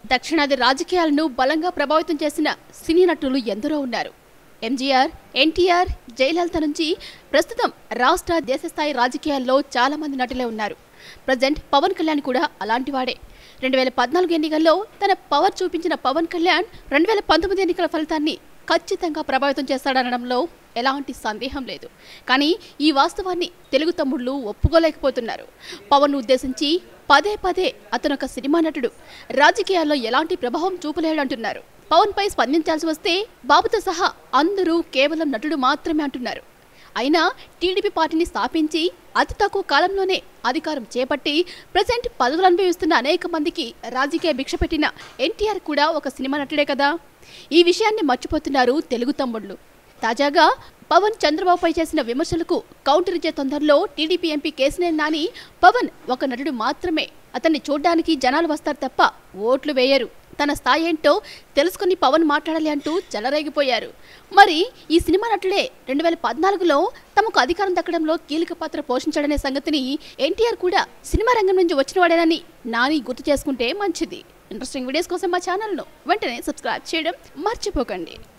దక్షిణాది రాజకీయాలను బలంగా ప్రభావితం చేసిన సినీ నటులు ఎందరో ఉన్నారు ఎంజీఆర్ ఎన్టీఆర్ జయలలిత నుంచి ప్రస్తుతం రాష్ట్ర దేశస్థాయి రాజకీయాల్లో చాలా మంది నటులే ఉన్నారు ప్రజెంట్ పవన్ కళ్యాణ్ కూడా అలాంటివాడే రెండు వేల పద్నాలుగు ఎన్నికల్లో తన పవర్ చూపించిన పవన్ కళ్యాణ్ రెండు వేల పంతొమ్మిది ఎన్నికల ఫలితాన్ని ఖచ్చితంగా ప్రభావితం చేస్తాడనడంలో ఎలాంటి సందేహం లేదు కానీ ఈ వాస్తవాన్ని తెలుగు తమ్ముళ్ళు ఒప్పుకోలేకపోతున్నారు పవన్ ఉద్దేశించి పదే పదే అతను ఒక సినిమా నటుడు రాజకీయాల్లో ఎలాంటి ప్రభావం చూపలేడంటున్నారు పవన్ పై స్పందించాల్సి వస్తే బాబుతో సహా అందరూ కేవలం నటుడు మాత్రమే అంటున్నారు అయినా టీడీపీ పార్టీని స్థాపించి అతి తక్కువ కాలంలోనే అధికారం చేపట్టి ప్రజెంట్ పదవులు అనుభవిస్తున్న అనేక మందికి రాజకీయ భిక్ష పెట్టిన ఎన్టీఆర్ కూడా ఒక సినిమా నటుడే కదా ఈ విషయాన్ని మర్చిపోతున్నారు తెలుగు తమ్ముళ్ళు తాజాగా పవన్ చంద్రబాబుపై చేసిన విమర్శలకు కౌంటర్ ఇచ్చే తొందరలో టీడీపీ ఎంపీ కేసినేని నాని పవన్ ఒక నటుడు మాత్రమే అతన్ని చూడ్డానికి జనాలు వస్తారు తప్ప ఓట్లు వేయరు తన స్థాయి ఏంటో తెలుసుకుని పవన్ మాట్లాడాలి అంటూ చెలరేగిపోయారు మరి ఈ సినిమా నటుడే రెండు వేల పద్నాలుగులో తమకు అధికారం దక్కడంలో కీలక పాత్ర పోషించాడనే సంగతిని ఎన్టీఆర్ కూడా సినిమా రంగం నుంచి వచ్చినవాడేనని నాని గుర్తు చేసుకుంటే మంచిది ఇంట్రెస్టింగ్ వీడియోస్ కోసం మా ఛానల్ను వెంటనే సబ్స్క్రైబ్ చేయడం మర్చిపోకండి